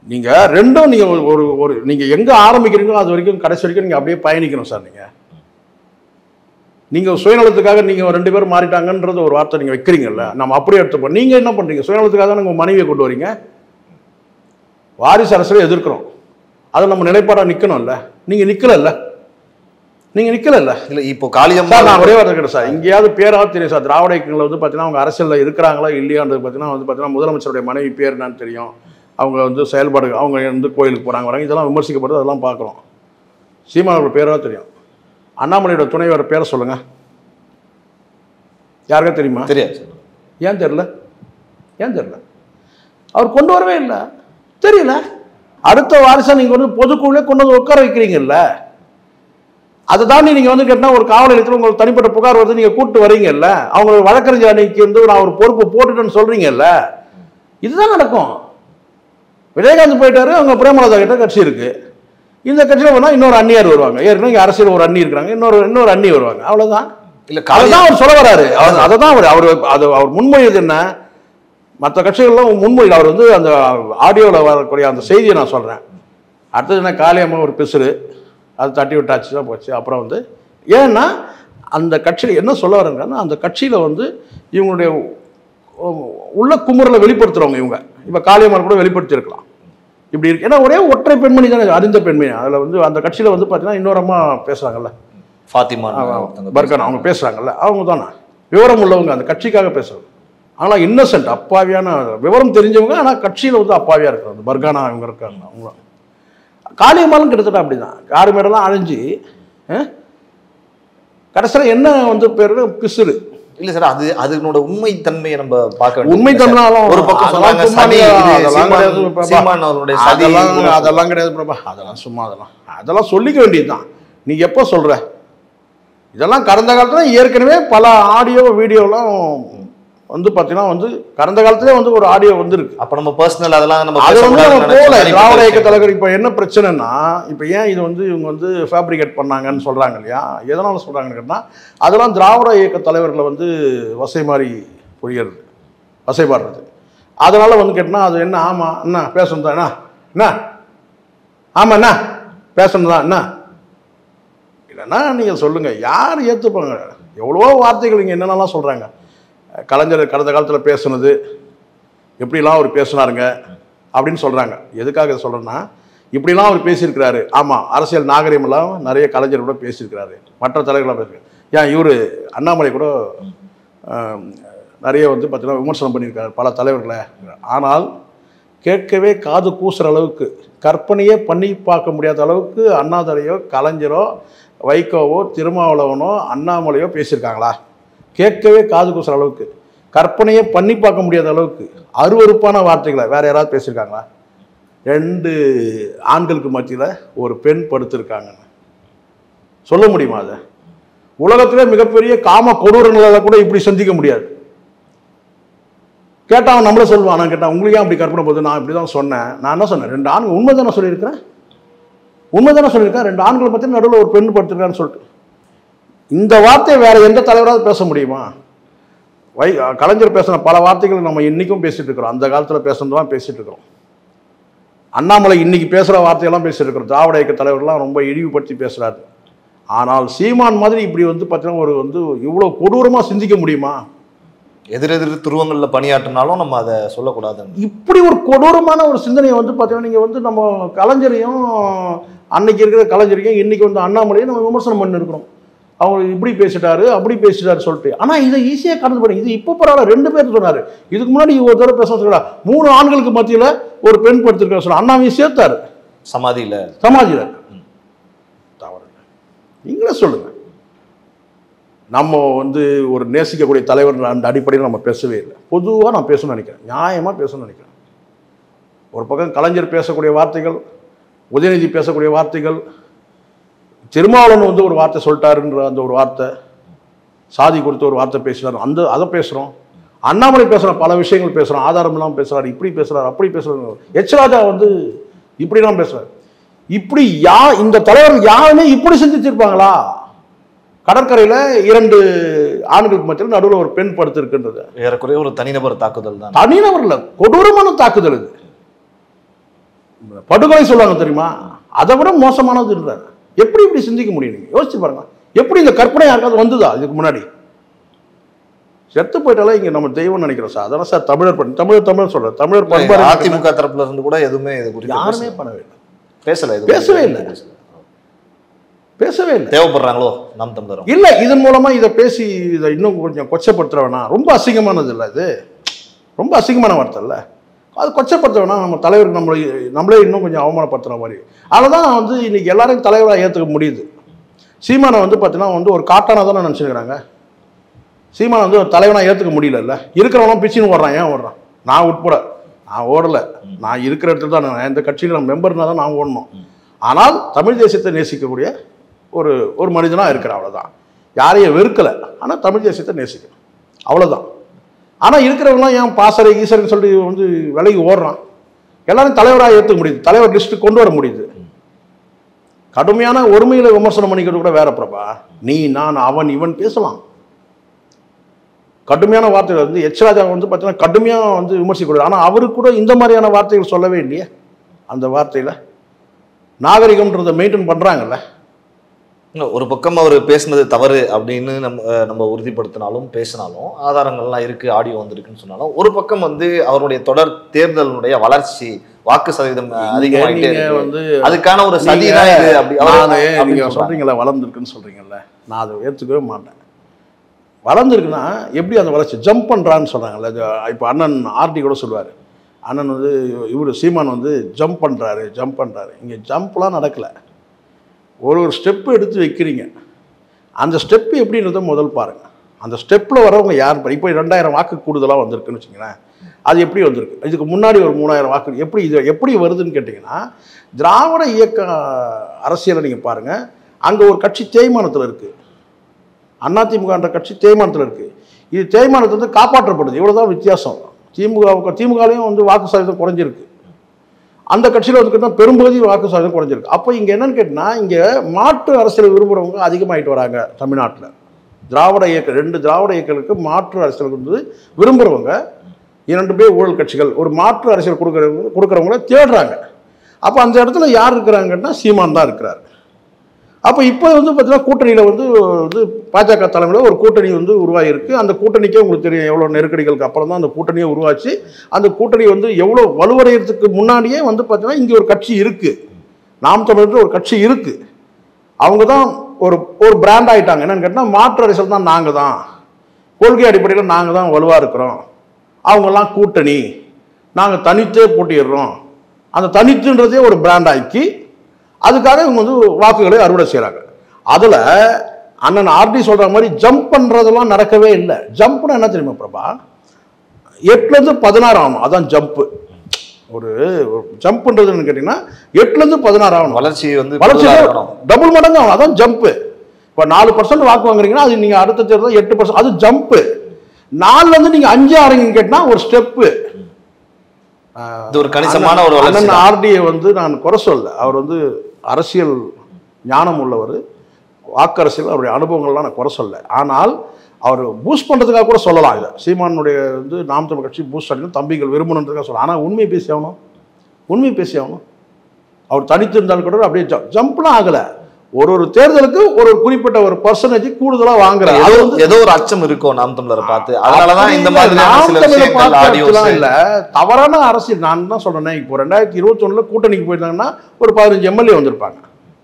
நீங்கள் ரெண்டும் நீங்கள் ஒரு ஒரு ஒரு நீங்கள் எங்கே ஆரம்பிக்கிறீங்களோ அது வரைக்கும் கடைசி வரைக்கும் நீங்கள் அப்படியே பயணிக்கணும் சார் நீங்கள் நீங்கள் சுயநலத்துக்காக நீங்கள் ரெண்டு பேரும் மாறிட்டாங்கன்றது ஒரு வார்த்தை நீங்கள் வைக்கிறீங்கல்ல நம்ம அப்படியே எடுத்துப்போம் நீங்கள் என்ன பண்ணுறீங்க சுயநலத்துக்காக தான் உங்கள் மனைவியை கொண்டு வரீங்க வாரிசு அரசியலை எதிர்க்கிறோம் அதை நம்ம நிலைப்பாடாக நிற்கணும்ல நீங்கள் நிற்கலல்ல நீங்கள் நிற்கலல்ல இல்ல இப்போ சார் காளியம்மாள் நான் ஒரே வார்த்தை கேட்டேன் சார் எங்கேயாவது பேராவது தெரியும் சார் திராவிட இயக்கங்கள் வந்து பார்த்தீங்கன்னா அவங்க அரசியலில் இருக்கிறாங்களா இல்லையான்றது பார்த்தீங்கன்னா வந்து பார்த்தீங்கன்னா முதலமைச்சருடைய மனைவி பேர் என்னன்னு தெரியும் அவங்க வந்து செயல்பாடு அவங்க வந்து கோயிலுக்கு போகிறாங்க வராங்க இதெல்லாம் விமர்சிக்கப்படுது அதெல்லாம் பார்க்குறோம் சீமானோட பேராவது தெரியும் அண்ணாமலையோட துணைவர் பேரை சொல்லுங்க யாருக்கா தெரியுமா தெரியாது சார். ஏன் தெரில ஏன் தெரில அவர் கொண்டு வரவே இல்லை தெரியல அடுத்த வாரிசை நீங்கள் வந்து பொதுக்குழுலே கொண்டு வந்து உட்கார வைக்கிறீங்கல்ல அதை தாண்டி நீங்கள் வந்து கேட்டால் ஒரு காவல் நிலையத்தில் உங்களுக்கு தனிப்பட்ட புகார் வருது நீங்கள் கூப்பிட்டு வரீங்கல்ல அவங்க வழக்கறிஞர் அன்னைக்கு வந்து நான் ஒரு பொறுப்பு போட்டுட்டேன்னு சொல்கிறீங்கல்ல இதுதான் நடக்கும் விஜயகாந்த் போயிட்டாரு அவங்க பிரேமலதா கிட்ட கட்சி இருக்கு இந்த கட்சியில் போனால் இன்னொரு அண்ணியார் வருவாங்க ஏற்கனவே இங்கே அரசியல் ஒரு அண்ணி இருக்கிறாங்க இன்னொரு இன்னொரு அண்ணி வருவாங்க அவ்வளோதான் இல்ல காளியம் அதுதான் அவர் சொல்ல வராரு அவர் அதை தான் அவர் அவர் அது அவர் முன்மொழியது என்ன மற்ற கட்சிகள்லாம் முன்மொழி அவர் வந்து அந்த ஆடியோவில் வரக்கூடிய அந்த செய்தியை நான் சொல்கிறேன் அடுத்தது என்ன காளியம்மா ஒரு பிசுறு அது தட்டி விட்டாச்சு தான் போச்சு அப்புறம் வந்து ஏன்னா அந்த கட்சியில் என்ன சொல்ல வரேங்கன்னா அந்த கட்சியில் வந்து இவங்களுடைய உள்ள குமுறலை வெளிப்படுத்துகிறவங்க இவங்க இப்போ காளியம்மாள் கூட வெளிப்படுத்தியிருக்கலாம் இப்படி இருக்கு ஏன்னா ஒரே ஒற்றை பெண்மணி தானே அறிந்த பெண்மணி அதில் வந்து அந்த கட்சியில் வந்து பார்த்தீங்கன்னா இன்னொரு அம்மா பேசுகிறாங்கல்ல ஃபாத்திமா பர்கன் அவங்க பேசுகிறாங்கல்ல அவங்க தானே விவரம் உள்ளவங்க அந்த கட்சிக்காக பேசுறது ஆனால் இன்னசென்ட் அப்பாவியான விவரம் தெரிஞ்சவங்க ஆனால் கட்சியில் வந்து அப்பாவியாக இருக்கிறாங்க அந்த பர்கானா இவங்க இருக்காங்க அவங்களும் காளியம்மாலும் கிட்டத்தட்ட அப்படிதான் காடு மேடெல்லாம் அழிஞ்சு கடைசியில் என்ன வந்து பேர் பிசுறு இல்ல சார் அது அதனோட உண்மை தன்மையை நம்ம பார்க்க வேண்டியது உண்மை இல்ல சார். தமிழாலும் ஒரு பக்கம் சொன்னாங்க சதி இது அதெல்லாம் கிடையாது சீமான் பிரபா. சீமான் அவருடைய சதி அதெல்லாம் கூட அதெல்லாம் கிடையாது பிரபா அதெல்லாம் சும்மா அதெல்லாம் அதெல்லாம் சொல்லிக்க வேண்டியதுதான் நீ எப்போ சொல்ற இதெல்லாம் கடந்த காலத்துல ஏற்கனவே பல ஆடியோ வீடியோலாம் வந்து பார்த்தீங்கன்னா வந்து கடந்த காலத்திலே வந்து ஒரு ஆடியோ வந்துருக்கு அப்ப நம்ம பர்சனல் அதெல்லாம் நம்ம அது வந்து நம்ம பேசக்கூடாதுன்னு போல நினைச்சு திராவிட இயக்க தனிப்பட்ட தலைவர் இப்போ என்ன பிரச்சனைனா இப்போ ஏன் இது வந்து இவங்க வந்து ஃபேப்ரிகேட் பண்ணாங்கன்னு சொல்றாங்க இல்லையா எதனால சொல்றாங்கன்னு கேட்டால் அதெல்லாம் திராவிட இயக்க தலைவர்களை வந்து வசை மாறி பொழியறது வசைபாடுறது அதனால வந்து கேட்டனா அது என்ன ஆமா என்ன பேசணும் தான் என்ன என்ன ஆமா என்ன பேசணும் தான் என்ன இல்லைன்னா நீங்க சொல்லுங்க யார் ஏத்துப்பாங்க எவ்வளவோ வார்த்தைகள் இங்க என்னென்னலாம் சொல்றாங்க கலைஞர் கடந்த காலத்தில் பேசுனது எப்படிலாம் அவர் பேசினாருங்க அப்படின்னு சொல்கிறாங்க எதுக்காக இதை சொல்கிறேன்னா இப்படிலாம் அவர் பேசியிருக்கிறாரு ஆமாம் அரசியல் நாகரிகமெல்லாம் நிறைய கலைஞர் கூட பேசியிருக்கிறாரு மற்ற தலைவர்களாக பேசியிருக்காரு ஏன் இவர் அண்ணாமலை கூட ஆம், நிறைய வந்து பார்த்தீங்கன்னா விமர்சனம் பண்ணியிருக்காரு பல தலைவர்களை ஆனால் கேட்கவே காது கூசுற அளவுக்கு கற்பனையே பண்ணி பார்க்க முடியாத அளவுக்கு அண்ணாதுரையோ கலைஞரோ வைகோவோ திருமாவளவனோ அண்ணாமலையோ பேசியிருக்காங்களா கேட்கவே காது கூசுற அளவுக்கு கற்பனையே பண்ணி பார்க்க முடியாத அளவுக்கு அருவருப்பான வார்த்தைகளை வேற யாராவது பேசியிருக்காங்களா ரெண்டு ஆண்களுக்கு மத்தியில் ஒரு பெண் படுத்திருக்காங்கன்னு சொல்ல முடியுமா அதை உலகத்திலே மிகப்பெரிய காம கொடூரங்களை கூட இப்படி சந்திக்க முடியாது கேட்டால் அவன் நம்மள சொல்லுவான் நான் கேட்டான் உங்களுக்கு ஏன் அப்படி கற்பனை போகுது நான் இப்படி தான் சொன்னேன் நான் என்ன சொன்னேன் ரெண்டு ஆண்கள் உண்மை தானே சொல்லியிருக்கிறேன் உண்மை தானே சொல்லியிருக்கேன் ரெண்டு ஆண்களை பற்றி நடுவில் ஒரு பெண் படுத்திருக்கான்னு சொல்லிட்டு இந்த வார்த்தையை வேற எந்த தலைவராவது பேச முடியுமா வை கலைஞர் பேசின பல வார்த்தைகள் நம்ம இன்னைக்கும் பேசிட்டு இருக்கிறோம் அந்த காலத்தில் பேசுனதுலாம் பேசிட்டு இருக்கிறோம் அண்ணாமலை இன்னைக்கு பேசுகிற வார்த்தையெல்லாம் பேசிட்டு இருக்கிறோம் திராவிட இயக்க தலைவர்கள்லாம் ரொம்ப இழிவுபடுத்தி பேசுறாரு ஆனால் சீமான் மாதிரி இப்படி வந்து பார்த்தீங்கன்னா ஒரு வந்து இவ்வளோ கொடூரமாக சிந்திக்க முடியுமா எதிரெதிர் துருவங்கள்ல பணியாற்றினாலும் நம்ம அதை சொல்லக்கூடாதுன்னு இப்படி ஒரு கொடூரமான ஒரு சிந்தனையை வந்து பார்த்தீங்கன்னா நீங்கள் வந்து நம்ம கலைஞரையும் அன்னைக்கு இருக்கிற கலைஞரையும் இன்னைக்கு வந்து அண்ணாமலையும் நம்ம விமர்சனம் பண்ணிருக்கிறோம் அவர் இப்படி பேசிட்டாரு அப்படி பேசிட்டாரு சொல்லிட்டு ஆனால் இதை ஈஸியாக கடந்து போறீங்க இது இப்போ பரவாயில்ல ரெண்டு பேர் சொன்னார் இதுக்கு முன்னாடி ஒரு தடவை பேச சொல்லா மூணு ஆண்களுக்கு மத்தியில் ஒரு பெண் படுத்திருக்காரு சொல்ல அண்ணாவையும் சேர்த்தாரு சமாதியில சமாஜில் தவறு நீங்களே சொல்லுங்க நம்ம வந்து ஒரு நேசிக்கக்கூடிய தலைவர் அந்த அடிப்படையில் நம்ம பேசவே இல்லை பொதுவாக நான் பேசணும்னு நினைக்கிறேன் நியாயமாக பேசணும்னு நினைக்கிறேன் ஒரு பக்கம் கலைஞர் பேசக்கூடிய வார்த்தைகள் உதயநிதி பேசக்கூடிய வார்த்தைகள் திருமாவளவன் வந்து ஒரு வார்த்தை சொல்லிட்டாருன்ற அந்த ஒரு வார்த்தை சாதி கொடுத்து ஒரு வார்த்தை பேசினார் அந்த அதை பேசுகிறோம் அண்ணாமலை பேசுகிற பல விஷயங்கள் பேசுகிறோம் ஆதாரம் இல்லாமல் பேசுகிறாரு இப்படி பேசுகிறாரு அப்படி பேசுகிறாரு எச் ராஜா வந்து இப்படிலாம் பேசுகிறார் இப்படி யா இந்த தலைவர்கள் யாருமே இப்படி சிந்திச்சிருப்பாங்களா கடற்கரையில் இரண்டு ஆண்களுக்கு மத்தியில் நடுவில் ஒரு பெண் படுத்திருக்கின்றது ஏறக்குறைய ஒரு தனிநபர் தாக்குதல் தான் தனிநபர்ல கொடூரமான தாக்குதல் இது படுகொலை சொல்லுவாங்க தெரியுமா அதை விட மோசமானதுன்றார் எப்படி இப்படி சிந்திக்க முடியும் நீங்க யோசிச்சு பாருங்க எப்படி இந்த கற்பனை யாருக்காவது வந்துதா இதுக்கு முன்னாடி செத்து போயிட்டாலே இங்க நம்ம தெய்வம் நினைக்கிறோம் சார் அதெல்லாம் சார் தமிழர் பண் தமிழர் தமிழர் சொல்றேன் தமிழர் பண்பாடு அதிமுக தரப்புல இருந்து கூட எதுவுமே இது குறித்து யாருமே பண்ணவே இல்லை பேசல இது பேசவே இல்ல. பேசவே இல்லை தேவைப்படுறாங்களோ நாம் தமிழரும் இல்ல இதன் மூலமா இதை பேசி இதை இன்னும் கொஞ்சம் கொச்சப்படுத்துற வேணாம் ரொம்ப அசிங்கமானது இல்லை இது ரொம்ப அசிங்கமான வார்த்தை இல்லை அது கொச்சப்படுத்த வேணாம் நம்ம தலைவருக்கு நம்மளை நம்மளே இன்னும் கொஞ்சம் அவமானப்படுத்துற மாதிரி அதனால தான் வந்து இன்னைக்கு எல்லாரையும் தலைவராக ஏற்றுக்க முடியுது சீமானை வந்து பார்த்தீங்கன்னா வந்து ஒரு காட்டான தானே நினச்சிருக்கிறாங்க சீமானை வந்து ஒரு தலைவனாக ஏற்றுக்க முடியலல்ல இருக்கிறவனும் பிச்சின்னு ஓடுறான் ஏன் ஓடுறான் நான் உட்பட நான் ஓடலை நான் இருக்கிற இடத்துல தான் நான் எந்த கட்சியில் நான் மெம்பர்னா தான் நான் ஓடணும் ஆனால் தமிழ் தேசியத்தை நேசிக்கக்கூடிய ஒரு ஒரு மனிதனாக இருக்கிறேன் அவ்வளோதான் யாரையும் வெறுக்கலை ஆனால் தமிழ் தேசியத்தை நேசிக்கிறேன் அவ்வளோதான் ஆனால் இருக்கிறவங்களாம் ஏன் பாசறை ஈசர்னு சொல்லி வந்து விலகி ஓடுறான் எல்லாரும் தலைவராக ஏற்றுக்க முடியுது தலைவர் லிஸ்ட்டு கொண்டு வர முடியுது கடுமையான ஒருமையில விமர்சனம் பண்ணிக்கிறது கூட வேற பிரபா நீ நான் அவன் இவன் பேசலாம் கடுமையான வார்த்தைகள் வந்து எச் ராஜா வந்து பார்த்தீங்கன்னா கடுமையாக வந்து விமர்சிக்கூடாது ஆனால் அவருக்கு கூட இந்த மாதிரியான வார்த்தைகள் சொல்லவே இல்லையே அந்த வார்த்தையில் நாகரிகம்ன்றதை மெயின்டைன் பண்ணுறாங்கல்ல இல்ல, ஒரு பக்கம் அவர் பேசுனது தவறு அப்படின்னு நம்ம அஹ், நம்ம உறுதிப்படுத்தினாலும் பேசினாலும் ஆதாரங்கள்லாம் இருக்கு ஆடியோ வந்திருக்குன்னு சொன்னாலும் ஒரு பக்கம் வந்து அவருடைய தொடர் தேர்தலினுடைய வளர்ச்சி வாக்கு சதவீதம் அஹ், அதிகமாயிட்டே நீங்க இருக்கு வந்து அதுக்கான ஒரு சதி நீங்க- தான் இது அப்படி அவர் நானு அப்படின்னு நீங்க சொல்றாங்க. சொல்றீங்கல்ல வளர்ந்துருக்குன்னு சொல்றீங்கல்ல நான் அதை ஏற்றுக்கவே மாட்டேன் வளர்ந்துருக்குன்னா எப்படி அந்த வளர்ச்சி ஜம்ப் பண்றான்னு சொல்றாங்கல்ல இது இப்போ அண்ணன் ஆர்டி கூட சொல்லுவார் அண்ணன் வந்து இவர் சீமான் வந்து ஜம்ப் பண்றாரு ஜம்ப் பண்றாரு இங்கே ஜம்ப்லாம் நடக்கல ஒரு ஒரு ஸ்டெப்பு எடுத்து வைக்கிறீங்க அந்த ஸ்டெப்பு எப்படின்றத முதல் பாருங்க அந்த ஸ்டெப்பில் வரவங்க யார் பாரு- இப்போ ரெண்டாயிரம் வாக்கு கூடுதலாக வந்திருக்குன்னு வச்சுங்களேன் அது எப்படி வந்திருக்கு இதுக்கு முன்னாடி ஒரு மூணாயிரம் வாக்கு எப்படி இது எப்படி வருதுன்னு கேட்டிங்கன்னா திராவிட இயக்க அரசியலை நீங்கள் பாருங்கள் அங்கே ஒரு கட்சி தேய்மானத்தில் இருக்குது அதிமுகன்ற கட்சி தேய்மானத்தில் இருக்குது இது தேய்மானத்தை வந்து காப்பாற்றப்படுது இவ்வளோ தான் வித்தியாசம் திமுக திமுகலையும் வந்து வாக்கு சதவீதம் குறைஞ்சிருக்கு அந்த கட்சியில் வந்து பெரும்பகுதி வாக்கு சதவீதம் குறைஞ்சிருக்கு அப்போ இங்கே என்னன்னு கேட்டிங்கன்னா இங்கே மாற்று அரசியல் விரும்புகிறவங்க அதிகமாயிட்டு வராங்க தமிழ்நாட்டில் திராவிட இயக்க ரெண்டு திராவிட இயக்கங்களுக்கு மாற்று அரசியல் வந்து விரும்புகிறவங்க இரண்டு பேர் ஊழல் கட்சிகள் ஒரு மாற்று அரசியல் கொடுக்குறவங்க கொடுக்குறவங்கள தேடுறாங்க அப்போ அந்த இடத்துல யார் இருக்கிறாங்கன்னா சீமான் தான் இருக்கிறார் அப்போ இப்போ வந்து பார்த்தீங்கன்னா கூட்டணியில் வந்து வந்து பாஜக தலைமையில் ஒரு கூட்டணி வந்து உருவாகிருக்கு அந்த கூட்டணிக்கே உங்களுக்கு தெரியும் எவ்வளோ நெருக்கடிகளுக்கு அப்புறம் தான் அந்த கூட்டணியை உருவாச்சு அந்த கூட்டணி வந்து எவ்வளோ வலுவடைகிறதுக்கு முன்னாடியே வந்து பார்த்தீங்கன்னா இங்கே ஒரு கட்சி இருக்குது நாம் தமிழர் ஒரு கட்சி இருக்குது அவங்க தான் ஒரு ஒரு பிராண்ட் ஆயிட்டாங்க என்னன்னு கேட்டால் மாற்று அரசியல் தான் நாங்கள் தான் கொள்கை அடிப்படையில் நாங்கள் தான் வலுவாக இருக்கிறோம் அவங்கெல்லாம் கூட்டணி நாங்கள் தனித்தே போட்டிடுறோம் அந்த தனித்துன்றதே ஒரு பிராண்ட் ஆக்கி அதுக்காக இவங்க வந்து வாக்குகளை அறுவடை செய்கிறாங்க அதில் அண்ணன் ஆர்டி சொல்கிற மாதிரி ஜம்ப் பண்ணுறதெல்லாம் நடக்கவே இல்லை ஜம்ப்னா என்ன தெரியுமா பிரபா எட்டுலேருந்து பதினாறு ஆகணும் அதான் ஜம்ப்பு ஒரு ஜம்ப்ன்றதுன்னு கேட்டிங்கன்னா எட்டுலேருந்து பதினாறு ஆகணும் வளர்ச்சி வந்து வளர்ச்சி கூடுதலா இருக்கணும் டபுள் மடங்கு ஆகும் அதான் ஜம்ப்பு இப்போ நாலு பர்சன்ட் வாக்கு வாங்குறீங்கன்னா அது நீங்கள் அடுத்த தேர்தல் எட்டு பர்சன்ட் அது ஜம்ப்பு நாலுல இருந்து நீங்கள் அஞ்சு ஆறீங்கன்னு கேட்டால் ஒரு ஸ்டெப்பு இது ஒரு கணிசமான ஒரு வளர்ச்சி அண்ணன் தான். ஆர்டியை வந்து நான் குறை சொல்ல அவர் வந்து அரசியல் ஞானம் உள்ளவர் வாக்கரசியல் அவருடைய அனுபவங்கள்லாம் நான் குறை சொல்ல ஆனால் அவர் பூஸ்ட் பண்ணுறதுக்காக கூட சொல்லலாம் இதை சீமானுடைய வந்து நாம் தமிழ் கட்சி பூஸ்ட் அடிக்கணும் தம்பிகள் விரும்பணுன்றதுக்காக சொல்லலாம் ஆனால் உண்மையை பேசி ஆகணும் உண்மையை பேசி ஆகணும் அவர் தனித்து இருந்தாலும் கூட அப்படியே ஜம் ஜம்ப்லாம் ஆகலை ஒரு ஒரு தேர்தலுக்கு ஒரு ஒரு குறிப்பிட்ட ஒரு பர்சன்டேஜ் கூடுதலாக வாங்குறாரு அது ஏதோ வந்து ஏதோ ஒரு அச்சம் இருக்கும் நாம் தமிழரை பார்த்து அதனாலதான் இந்த அப்படி மாதிரியான இல்ல, சில நாம் தமிழை விஷயங்கள் பார்த்து ஆடியோஸ் அப்படிலாம் இல்ல தவறான அரசியல் நான் தான் சொல்றேனே இப்போ ரெண்டாயிரத்தி இருபத்தொன்னுல கூட்டணிக்கு போயிருந்தாங்கன்னா ஒரு பதினஞ்சு எம்எல்ஏ வந்திருப்பாங்க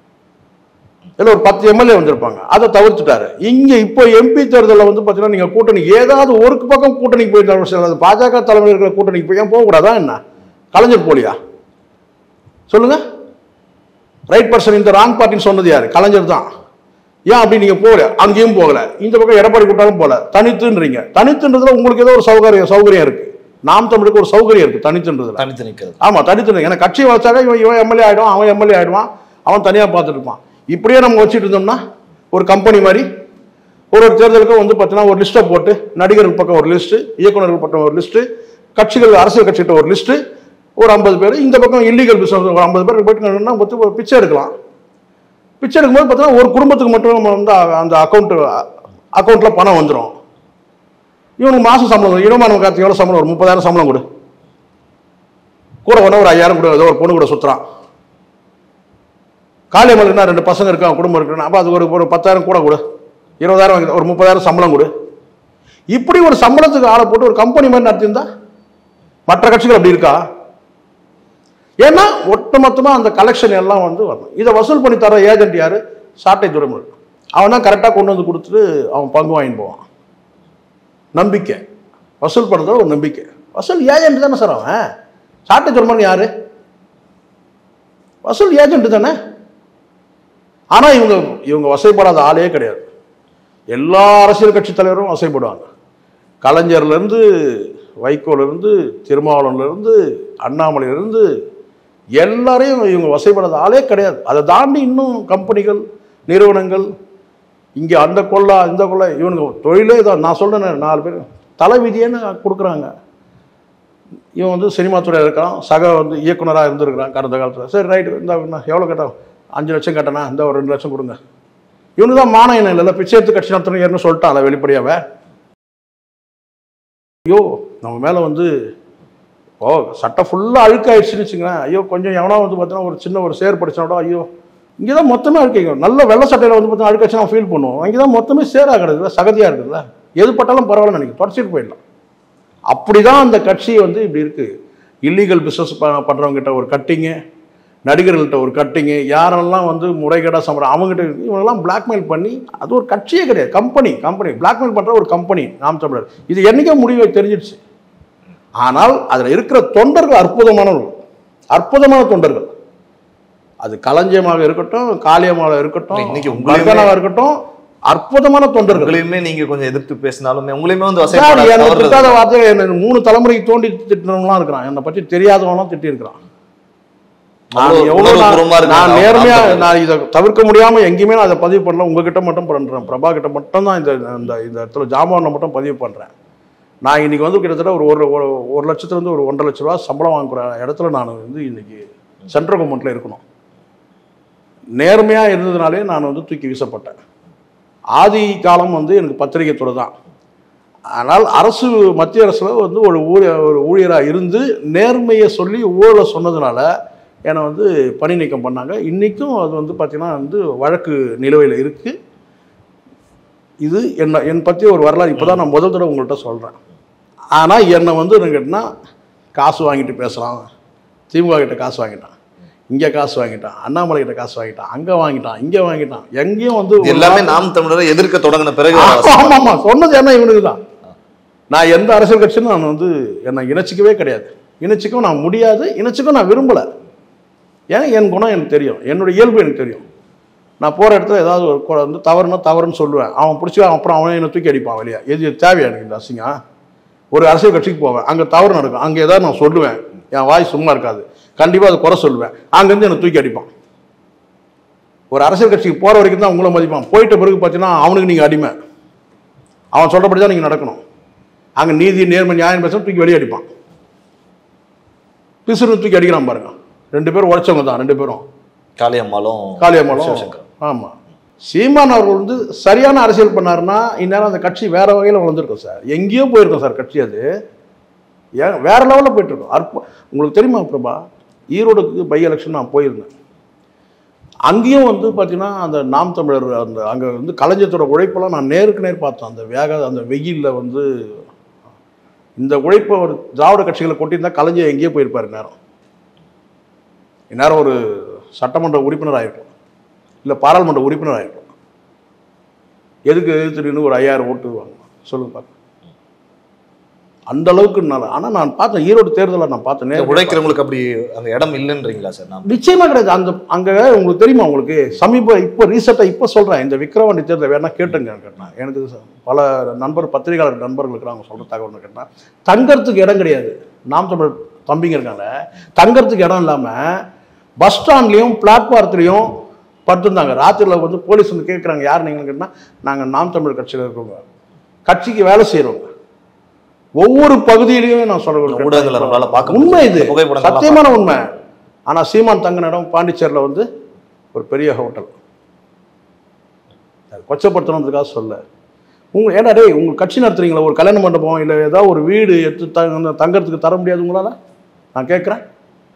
இல்லை ஒரு பத்து எம்எல்ஏ வந்திருப்பாங்க அதை தவிர்த்துட்டாரு இங்க இப்போ எம்பி தேர்தலில் வந்து பார்த்தீங்கன்னா நீங்க கூட்டணி ஏதாவது ஒரு பக்கம் கூட்டணிக்கு போயிருந்தாலும் சரி, அது பாஜக தலைமையில் இருக்கிற கூட்டணிக்கு போய் ஏன் போகக்கூடாதா என்ன கலைஞர் போலியா சொல்லுங்க ரைட் பர்சன் இந்த ராங் பார்ட்டின்னு சொன்னது யாரு கலைஞர் தான் ஏன் அப்படி நீங்க போகல அங்கேயும் போகல இந்த பக்கம் எடப்பாடி கூட்டாலும் போகல தனித்துன்றீங்க தனித்துன்றதுல உங்களுக்கு ஏதோ ஒரு சௌகரியம் சௌகரியம் இருக்கு நாம் தமிழுக்கு ஒரு சௌகரியம் இருக்கு தனித்துன்றதுல தனித்து நிக்கிறது ஆமா தனித்து ஏன்னா கட்சி வச்சாக்க இவன் இவன் எம்எல்ஏ ஆயிடுவான் அவன் எம்எல்ஏ ஆயிடுவான் அவன் தனியா பார்த்துட்டு இருப்பான் இப்படியே நம்ம வச்சுட்டு இருந்தோம்னா ஒரு கம்பெனி மாதிரி ஒரு ஒரு தேர்தலுக்கும் வந்து பார்த்தீங்கன்னா ஒரு லிஸ்ட்டை போட்டு நடிகர்கள் பக்கம் ஒரு லிஸ்ட்டு இயக்குநர்கள் பக்கம் ஒரு லிஸ்ட்டு கட்சிகள் அரசியல் கட்சிகிட்ட ஒரு லிஸ்ட்டு ஒரு ஐம்பது பேர் இந்த பக்கம் இல்லீகல் பிஸ்னஸ் ஒரு ஐம்பது பேர் போயிட்டு நின்னா ஒத்து ஒரு பிச்சை எடுக்கலாம் பிச்சை எடுக்கும்போது பார்த்தீங்கன்னா ஒரு குடும்பத்துக்கு மட்டும் நம்ம வந்து அ- அந்த அக்கௌண்ட் அக்கௌண்ட்டில் பணம் வந்துடும் இவனுக்கு மாதம் சம்பளம் வரும். இடமான கார்த்திக் எவ்வளோ சம்பளம் ஒரு முப்பதாயிரம் சம்பளம் கொடு கூட ஒன்று ஒரு ஐயாயிரம் கூட ஏதோ ஒரு பொண்ணு கூட சுற்றுறான் காளியம்மலுக்குன்னா ரெண்டு பசங்க இருக்கான் குடும்பம் இருக்குன்னா அப்போ அது ஒரு ஒரு பத்தாயிரம் கூட கொடு இருபதாயிரம் வாங்கி ஒரு முப்பதாயிரம் சம்பளம் கொடு இப்படி ஒரு சம்பளத்துக்கு ஆளை போட்டு ஒரு கம்பெனி மாதிரி நடத்தியிருந்தா மற்ற கட்சிகள் அப்படி இருக்கா ஏன்னா ஒட்டுமொத்தமா அந்த கலெக்ஷன் எல்லாம் வந்து வரணும் இதை வசூல் பண்ணி தர ஏஜென்ட் யாரு சாட்டை துறைமுறை அவன் தான் கரெக்டாக கொண்டு வந்து கொடுத்துட்டு அவன் பங்கு வாங்கிட்டு போவான் நம்பிக்கை வசூல் பண்ணுறது ஒரு நம்பிக்கை வசூல் ஏஜென்ட் தானே சார் அவன் சாட்டை துறைமுறை யாரு வசூல் ஏஜென்ட் தானே ஆனால் இவங்க இவங்க வசைப்படாத ஆளே கிடையாது எல்லா அரசியல் கட்சி தலைவரும் வசைப்படுவாங்க கலைஞர்லேருந்து வைகோலேருந்து திருமாவளவன்லேருந்து அண்ணாமலையிலேருந்து எல்லாரையும் இவங்க வசைப்படாத ஆளே கிடையாது அதை தாண்டி இன்னும் கம்பெனிகள் நிறுவனங்கள் இங்கே அந்த கொள்ளா இந்த கொள்ளை இவனுங்க தொழிலே தான் நான் சொல்கிறேன் நாலு பேர் தலைவிதியேன்னு கொடுக்குறாங்க இவன் வந்து சினிமா துறையில் இருக்கான் சக வந்து இயக்குனராக இருந்திருக்கிறான் கடந்த காலத்தில் சரி ரைட்டு இந்த எவ்வளோ கேட்டான் அஞ்சு லட்சம் கேட்டனா இந்த ஒரு ரெண்டு லட்சம் கொடுங்க இவனு தான் மானியம் இல்லைல்ல பிச்சை எடுத்து கட்சி நடத்தணும் ஏற்கனவே சொல்லிட்டான் வெளிப்படையாவே ஐயோ நம்ம மேலே வந்து ஓ சட்டை ஃபுல்லாக அழுக்காயிடுச்சுன்னு வச்சுங்களேன் ஐயோ கொஞ்சம் எவனோ வந்து பார்த்தீங்கன்னா ஒரு சின்ன ஒரு சேர் படிச்சனோட ஐயோ இங்கே தான் மொத்தமே அழுக்கைங்க நல்ல வெள்ளை சட்டையில் வந்து பார்த்தீங்கன்னா அழுக்காச்சு நம்ம ஃபீல் பண்ணுவோம் இங்கே தான் மொத்தமே சேராக கிடக்குதுல சகதியாக இருக்குதுல்ல எது பட்டாலும் பரவாயில்ல நினைக்கும் தொடச்சிட்டு போயிடலாம் அப்படிதான் அந்த கட்சி வந்து இப்படி இருக்கு இல்லீகல் பிஸ்னஸ் பண்ணுறவங்ககிட்ட ஒரு கட்டிங்கு நடிகர்கள்ட்ட ஒரு கட்டிங்கு யாரெல்லாம் வந்து முறைகேடாக சம்பளம் அவங்ககிட்ட இவங்கெல்லாம் பிளாக்மெயில் பண்ணி அது ஒரு கட்சியே கிடையாது கம்பெனி கம்பெனி பிளாக்மெயில் பண்ணுற ஒரு கம்பெனி நாம் தமிழர் இது என்னைக்கே முடிவு தெரிஞ்சிடுச்சு ஆனால் அதில் இருக்கிற தொண்டர்கள் அற்புதமானவர்கள் அற்புதமான தொண்டர்கள் அது களஞ்சியமாக இருக்கட்டும் காளியமாக இருக்கட்டும் இன்னைக்கு உங்களையுமே- பர்கனாவா இருக்கட்டும் அற்புதமான தொண்டர்கள் உங்களையுமே நீங்க கொஞ்சம் எதிர்த்து பேசினாலுமே உங்களையுமே வந்து சார், வசைப்படாத என்னை தவறு திட்டாத வார்த்தை என்ன மூணு தலைமுறைக்கு தோண்டி திட்டினவங்களாம் இருக்கிறான் என்னை பற்றி தெரியாதவங்களாம் திட்டி இருக்கிறான் நான் அவ்வளவு எவ்வளவு நான் உணர்வுபூர்வமா இருக்கு நான் அவங்க நேர்மையா வார்த்தைகள். நான் இதை தவிர்க்க முடியாம எங்கேயுமே நான் அதை பதிவு பண்ணல உங்ககிட்ட மட்டும் பண்றேன் பிரபா கிட்ட மட்டும் தான் இந்த இந்த இந்த இடத்துல ஜாமானை மட்டும் பதிவு பண்றேன் நான் இன்னைக்கு வந்து கிட்டத்தட்ட ஒரு ஒரு ஒரு- ஒரு லட்சத்துல இருந்து ஒரு ஒன்றரை லட்ச ரூபா சம்பளம் வாங்குற இடத்துல நான் வந்து இன்னைக்கு சென்ட்ரல் கவர்மெண்ட்ல இருக்கணும் நேர்மையா இருந்ததுனாலே நான் வந்து தூக்கி வீசப்பட்டேன் ஆதி காலம் வந்து எனக்கு பத்திரிகை துறை தான் ஆனால் அரசு மத்திய அரசில் வந்து ஒரு ஊழிய ஒரு ஊழியராக இருந்து நேர்மையை சொல்லி ஊழலை சொன்னதுனால என்னை வந்து பணி நீக்கம் பண்ணாங்க இன்றைக்கும் அது வந்து பார்த்திங்கன்னா வந்து வழக்கு நிலுவையில் இருக்குது இது என்ன என் பற்றி ஒரு வரலாறு இப்போ தான் நான் முதல் தடவை உங்கள்கிட்ட சொல்கிறேன் ஆனால் என்னை வந்து என்ன கேட்டினா காசு வாங்கிட்டு பேசுகிறான் திமுக கிட்ட காசு வாங்கிட்டான் இங்கே காசு வாங்கிட்டான் அண்ணாமலை கிட்ட காசு வாங்கிட்டான் அங்கே வாங்கிட்டான் இங்கே வாங்கிட்டான் எங்கேயும் வந்து இது எல்லாமே நாம் தமிழரை எதிர்க்க தொடங்கின பிறகு வர ஆமா, ஆமா ஆமா சொன்னது என்ன இவனுக்கு தான் நான் எந்த அரசியல் கட்சியும் நான் வந்து என்னை இணைச்சிக்கவே கிடையாது இணைச்சிக்கவும் நான் முடியாது இணைச்சிக்கவும் நான் விரும்பலை ஏன்னா என் குணம் எனக்கு தெரியும் என்னோட இயல்பு எனக்கு தெரியும் நான் போகிற இடத்துல ஏதாவது ஒரு கு- வந்து தவறுனா தவறுன்னு சொல்லுவேன் அவன் பிடிச்சி அப்புறம் அவன் என்னை தூக்கி அடிப்பான் வெளியே எது தேவையா எனக்கு இந்த அசிங்கம் ஒரு அரசியல் கட்சிக்கு போவேன் அங்கே தவறு நடக்கும் அங்கே ஏதாவது நான் சொல்லுவேன் என் வாய் சும்மா இருக்காது கண்டிப்பாக அதை குறை சொல்லுவேன் அங்கேருந்து என்னை தூக்கி அடிப்பான் ஒரு அரசியல் கட்சிக்கு போகிற வரைக்கும் தான் உங்களை மதிப்பான் போயிட்ட பிறகு பார்த்தீங்கன்னா அவனுக்கு நீங்கள் அடிமை அவன் சொல்கிறபடி தான் நீங்கள் நடக்கணும் அங்கே நீதி நேர்மை நியாயம் பேச தூக்கி வெளியே அடிப்பான் பிசுறு தூக்கி அடிக்கிறான் பாருங்க ரெண்டு பேரும் உழைச்சவங்க தான் ரெண்டு பேரும் காளியம்மாளும் காளியம்மாளும் சிவசங்கர் ஆமாம் சீமான் அவர்கள் வந்து சரியான அரசியல் பண்ணாருன்னா இந்நேரம் அந்த கட்சி வேற வகையில் வளர்ந்துருக்கும் சார் எங்கேயோ போயிருக்கும் சார் கட்சி அது ஏன் வேற லெவலில் போயிட்டு இருக்கோம் அற்ப உங்களுக்கு தெரியுமா பிரபா ஈரோடுக்கு பை எலெக்ஷன் நான் போயிருந்தேன் அங்கேயும் வந்து பார்த்தீங்கன்னா அந்த நாம் தமிழர் அந்த அங்கே வந்து கலைஞத்தோட உழைப்பெல்லாம் நான் நேருக்கு நேர் பார்த்தேன் அந்த வேக அந்த வெயிலில் வந்து இந்த உழைப்பை ஒரு திராவிட கட்சிகளை கொட்டியிருந்தா கலைஞர் எங்கேயோ போயிருப்பார் நேரம் இந்நேரம் ஒரு சட்டமன்ற உறுப்பினர் ஆயிருக்கும் இல்லை பாராளுமன்ற உறுப்பினர் ஆயிருக்கும் எதுக்கு எதிர்த்துன்னு ஒரு ஐயாயிரம் ஓட்டு வாங்க சொல்லுங்க பார்க்க அந்த அளவுக்கு நல்லா ஆனால் நான் பார்த்தேன் ஈரோடு தேர்தலை நான் பார்த்தேன் நேர்ல உழைக்கிறவங்களுக்கு அப்படி அந்த இடம் இல்லைன்றீங்களா சார் நாம் நிச்சயமா கிடையாது அந்த அங்க உங்களுக்கு தெரியுமா உங்களுக்கு சமீப இப்போ ரீசெண்டாக இப்போ சொல்றேன் இந்த விக்ரவாண்டி தேர்தல் வேணா கேட்டுங்க கேட்டேன் எனக்கு ச- பல நண்பர் பத்திரிகையாளர் நண்பர்கள் இருக்கிறாங்க சொல்ற தகவல் கேட்டேன் தங்கறதுக்கு இடம் கிடையாது நாம் தமிழ் தம்பிங்க இருக்காங்க தங்கறதுக்கு இடம் இல்லாம பஸ் ஸ்டாண்ட்லயும் பிளாட்பாரத்துலையும் படுத்திருந்தாங்க ராத்திரில வந்து போலீஸ் வந்து கேட்குறாங்க யார் நீங்கன்னு கேட்டால் நாங்கள் நாம் தமிழ் கட்சியில் இருக்கவங்க கட்சிக்கு வேலை செய்கிறவங்க ஒவ்வொரு பகுதியிலையும் நான் சொல்றேன் ஊடகங்களை நம்மளால பார்க்க உண்மை முடியுது. இது இந்த புகைப்படங்கள்லாம் சத்தியமான உண்மை ஆனா சீமான் தங்கின இடம் பாண்டிச்சேரியில் வந்து ஒரு பெரிய ஹோட்டல் அது கொச்சப்படுத்தணுன்றதுக்காக சொல்ல உங்க ஏடா டேய் உங்க கட்சி நடத்துறீங்களா ஒரு கல்யாண மண்டபம் இல்லை ஏதாவது ஒரு வீடு எடுத்து தங்க தங்கறதுக்கு தர முடியாது உங்களால நான் கேட்குறேன்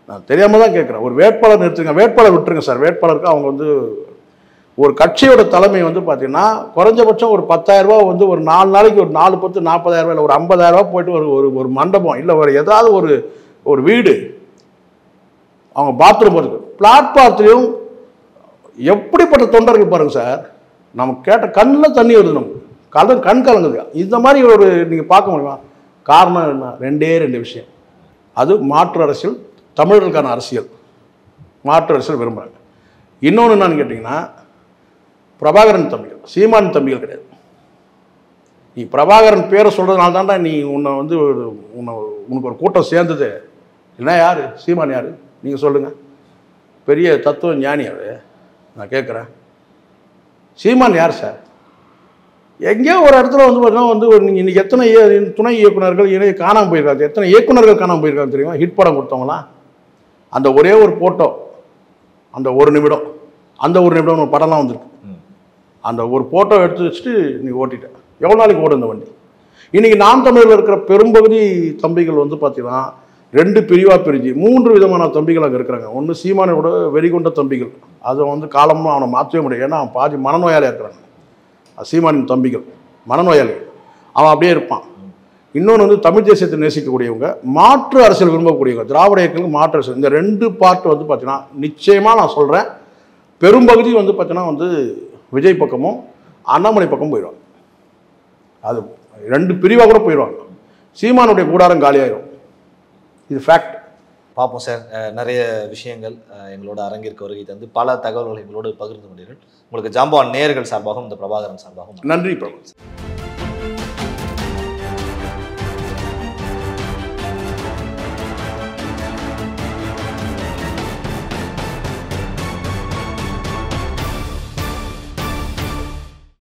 நான் தெரியாம தான் கேட்குறேன் ஒரு வேட்பாளர் நிறுத்துங்க வேட்பாளர் விட்டுருங்க சார் வேட்பாளருக்கு அவங்க வந்து ஒரு கட்சியோட தலைமை வந்து பார்த்தீங்கன்னா குறைஞ்சபட்சம் ஒரு 10000 ரூபாய் வந்து ஒரு நாலு நாளைக்கு ஒரு நாலு பத்து நாற்பதாயிரம் ரூபாய் இல்லை ஒரு 50000 ரூபாய் போயிட்டு ஒரு ஒரு ஒரு மண்டபம் இல்லை ஒரு ஏதாவது ஒரு ஒரு வீடு அவங்க பாத்ரூம் போகிறதுக்கு பிளாட்பாரத்துலையும் எப்படிப்பட்ட தொண்டர்கள் பாருங்க சார் நம்ம கேட்ட கண்ணில் தண்ணி வருது நமக்கு கல கண் கலங்குது இந்த மாதிரி ஒரு நீங்கள் பார்க்க முடியுமா காரணம் என்ன ரெண்டே ரெண்டு விஷயம் அது மாற்று அரசியல் தமிழர்களுக்கான அரசியல் மாற்று அரசியல் விரும்புகிறாங்க இன்னொன்று என்னன்னு கேட்டிங்கன்னா பிரபாகரன் தம்பிகள் சீமான் தம்பிகள் கிடையாது நீ பிரபாகரன் பேரை சொல்கிறதுனால தான்டா நீ உன்னை வந்து ஒரு- உன்னை உனக்கு ஒரு கூட்டம் சேர்ந்தது இல்லைன்னா யார் சீமான் யார் நீங்கள் சொல்லுங்கள் பெரிய தத்துவ ஞானி அவர் நான் கேட்குறேன் சீமான் யார் சார் எங்கேயோ ஒரு இடத்துல வந்து பார்த்தீங்கன்னா வந்து ஒரு நீங்கள் இன்றைக்கி எத்தனை இய- துணை இயக்குனர்கள் இணை காணாமல் போயிருக்காங்க எத்தனை இயக்குனர்கள் காணாமல் போயிருக்காங்க தெரியுமா ஹிட் படம் கொடுத்தவங்களாம் அந்த ஒரே ஒரு ஃபோட்டோ அந்த ஒரு நிமிடம் அந்த ஒரு நிமிடம் ஒரு படம்லாம் வந்திருக்கு ம். அந்த ஒரு ஃபோட்டோ எடுத்து வச்சுட்டு நீ ஓட்டிட்ட எவ்வளோ நாளைக்கு ஓடும் இந்த வண்டி இன்னைக்கு நாம் தமிழில் இருக்கிற பெரும்பகுதி தம்பிகள் வந்து பார்த்தீங்கன்னா ரெண்டு பிரிவாக பிரிஞ்சு மூன்று விதமான தம்பிகள் அங்கே இருக்கிறாங்க ஒன்று சீமானோட வெறிகொண்ட தம்பிகள் அதை வந்து காலமாக அவனை மாற்றவே முடியாது ஏன்னா அவன் பாதி மனநோயாளியாக இருக்கிறாங்க அது சீமானின் தம்பிகள் மனநோயாளி அவன் அப்படியே இருப்பான் இன்னொன்று வந்து தமிழ் தேசியத்தை நேசிக்கக்கூடியவங்க மாற்று அரசியல் விரும்பக்கூடியவங்க திராவிட இயக்கங்களுக்கு மாற்று அரசியல் இந்த ரெண்டு பார்ட் வந்து பார்த்தீங்கன்னா நிச்சயமாக நான் சொல்கிறேன் பெரும்பகுதி வந்து பார்த்தீங்கன்னா வந்து விஜய் பக்கமும் அண்ணாமலை பக்கம் போயிடுவாங்க அது ரெண்டு பிரிவாக கூட போயிடுவாங்க சீமானுடைய கூடாரம் காலியாயிரும் இது ஃபேக்ட் பார்ப்போம் சார் அஹ் நிறைய விஷயங்கள் அஹ் எங்களோட அரங்கிற்கு வருகை தந்து பல தகவல்களை எங்களோடு பகிர்ந்து கொண்டீர்கள் உங்களுக்கு ஜாம்பவான் நேயர்கள் சார்பாகவும் இந்த பிரபாகரன் சார்பாகவும் நன்றி பிரபு